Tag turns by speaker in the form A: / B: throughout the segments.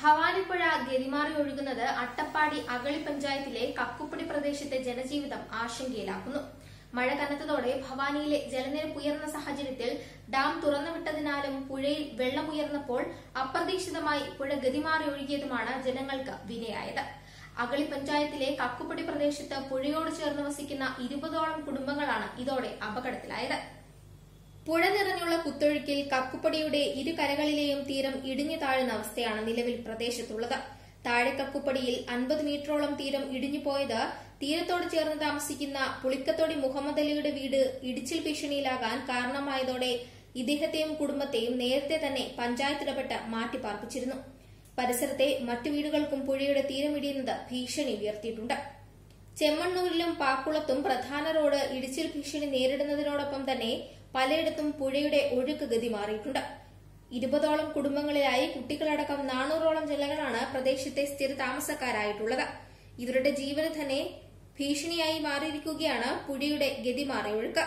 A: ഭവാനിപ്പുഴ ഗതിമാറി ഒഴുകുന്നത് അട്ടപ്പാടി അഗളി പഞ്ചായത്തിലെ കക്കുപ്പടി പ്രദേശത്തെ ജനജീവിതം ആശങ്കയിലാക്കുന്നു മഴ കനത്തതോടെ ഭവാനിയിലെ ജലനിരപ്പ് ഉയർന്ന സാഹചര്യത്തിൽ ഡാം തുറന്നുവിട്ടതിനാലും പുഴയിൽ വെള്ളമുയർന്നപ്പോൾ അപ്രതീക്ഷിതമായി പുഴ ഗതിമാറി ഒഴുകിയതുമാണ് ജനങ്ങൾക്ക് വിനയായത് അഗളി പഞ്ചായത്തിലെ കക്കുപ്പടി പ്രദേശത്ത് പുഴയോട് ചേർന്ന് വസിക്കുന്ന ഇരുപതോളം കുടുംബങ്ങളാണ് ഇതോടെ അപകടത്തിലായത് പുഴ നിറഞ്ഞുള്ള കുത്തൊഴുക്കിൽ കക്കുപ്പടിയുടെ ഇരു കരകളിലെയും തീരം ഇടിഞ്ഞു താഴുന്ന അവസ്ഥയാണ് നിലവിൽ പ്രദേശത്തുള്ളത് താഴെ കക്കുപ്പടിയിൽ അൻപത് മീറ്ററോളം തീരം ഇടിഞ്ഞു പോയത് തീരത്തോട് ചേർന്ന് താമസിക്കുന്ന പുളിക്കത്തോടി മുഹമ്മദ് അലിയുടെ വീട് ഇടിച്ചിൽ ഭീഷണിയിലാകാൻ കാരണമായതോടെ ഇദ്ദേഹത്തെയും കുടുംബത്തെയും നേരത്തെ തന്നെ പഞ്ചായത്ത് ഇടപെട്ട് മാറ്റിപ്പാർപ്പിച്ചിരുന്നു പരിസരത്തെ മറ്റു വീടുകൾക്കും പുഴയുടെ തീരമിടിയുന്നത് ഭീഷണി ഉയർത്തിയിട്ടുണ്ട് ചെമ്മണ്ണൂരിലും പാക്കുളത്തും പ്രധാന റോഡ് ഇടിച്ചിൽ ഭീഷണി നേരിടുന്നതിനോടൊപ്പം തന്നെ പലയിടത്തും പുഴയുടെ ഒഴുക്ക് ഗതി മാറിയിട്ടുണ്ട് ഇരുപതോളം കുടുംബങ്ങളിലായി കുട്ടികളടക്കം നാനൂറോളം ജനങ്ങളാണ് പ്രദേശത്തെ സ്ഥിര താമസക്കാരായിട്ടുള്ളത് ഇവരുടെ ജീവന് തന്നെ ഭീഷണിയായി മാറിയിരിക്കുകയാണ് പുഴയുടെ ഗതിമാറിയ ഒഴുക്ക്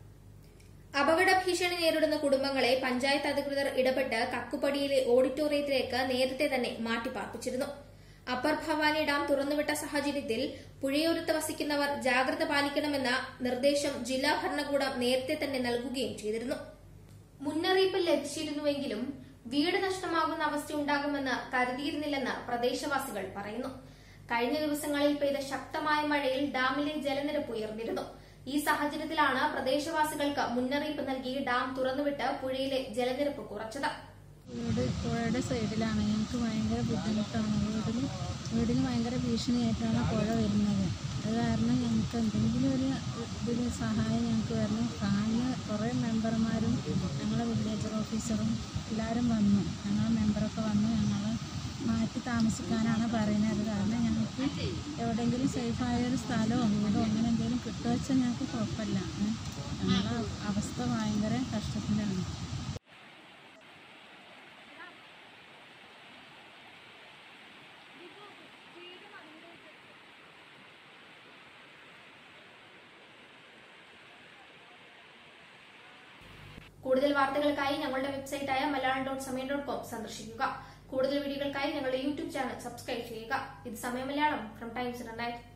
A: അപകട ഭീഷണി നേരിടുന്ന കുടുംബങ്ങളെ പഞ്ചായത്ത് അധികൃതർ ഇടപെട്ട് കക്കുപടിയിലെ ഓഡിറ്റോറിയത്തിലേക്ക് നേരത്തെ തന്നെ മാറ്റിപ്പാർപ്പിച്ചിരുന്നു അപ്പർ ഭവാനി ഡാം തുറന്നുവിട്ട സാഹചര്യത്തിൽ പുഴയോരത്ത് വസിക്കുന്നവർ ജാഗ്രത പാലിക്കണമെന്ന നിർദ്ദേശം ജില്ലാ ഭരണകൂടം നേരത്തെ തന്നെ നൽകുകയും ചെയ്തിരുന്നു മുന്നറിയിപ്പ് ലഭിച്ചിരുന്നുവെങ്കിലും വീട് നഷ്ടമാകുന്ന അവസ്ഥയുണ്ടാകുമെന്ന് കരുതിയിരുന്നില്ലെന്ന് പ്രദേശവാസികൾ പറയുന്നു കഴിഞ്ഞ ദിവസങ്ങളിൽ പെയ്ത ശക്തമായ മഴയിൽ ഡാമിലെ ജലനിരപ്പ് ഉയർന്നിരുന്നു ഈ സാഹചര്യത്തിലാണ് പ്രദേശവാസികൾക്ക് മുന്നറിയിപ്പ് നൽകി ഡാം തുറന്നുവിട്ട് പുഴയിലെ ജലനിരപ്പ് കുറച്ചത്
B: വീട് പുഴയുടെ സൈഡിലാണ് ഞങ്ങൾക്ക് ഭയങ്കര ബുദ്ധിമുട്ടാണ് വീടിന് വീടിന് ഭയങ്കര ഭീഷണിയായിട്ടാണ് പുഴ വരുന്നത് അത് കാരണം ഞങ്ങൾക്ക് എന്തെങ്കിലും ഒരു ഇതിൽ സഹായം ഞങ്ങൾക്ക് വരണം കാണുന്ന കുറേ മെമ്പർമാരും ഞങ്ങളെ വില്ലേജ് ഓഫീസറും എല്ലാവരും വന്നു ഞങ്ങളെ മെമ്പറൊക്കെ വന്നു ഞങ്ങൾ മാറ്റി താമസിക്കാനാണ് പറയുന്നത് അത് കാരണം ഞങ്ങൾക്ക് എവിടെയെങ്കിലും സേഫായ ഒരു സ്ഥലമോ വീടോ അങ്ങനെ എന്തെങ്കിലും കിട്ടുക വെച്ചാൽ ഞങ്ങൾക്ക് കുഴപ്പമില്ല ഏ. ഞങ്ങളെ അവസ്ഥ ഭയങ്കര കഷ്ടത്തിലാണ്
A: കൂടുതൽ വാർത്തകൾക്കായി ഞങ്ങളുടെ വെബ്സൈറ്റായ Malayalam dot Samayam dot com സന്ദർശിക്കുക കൂടുതൽ വീഡിയോകൾക്കായി ഞങ്ങളുടെ യൂട്യൂബ് ചാനൽ സബ്സ്ക്രൈബ് ചെയ്യുക ഇത് സമയം മലയാളം ഫ്രം ടൈംസ് രണ്ടായിരത്തി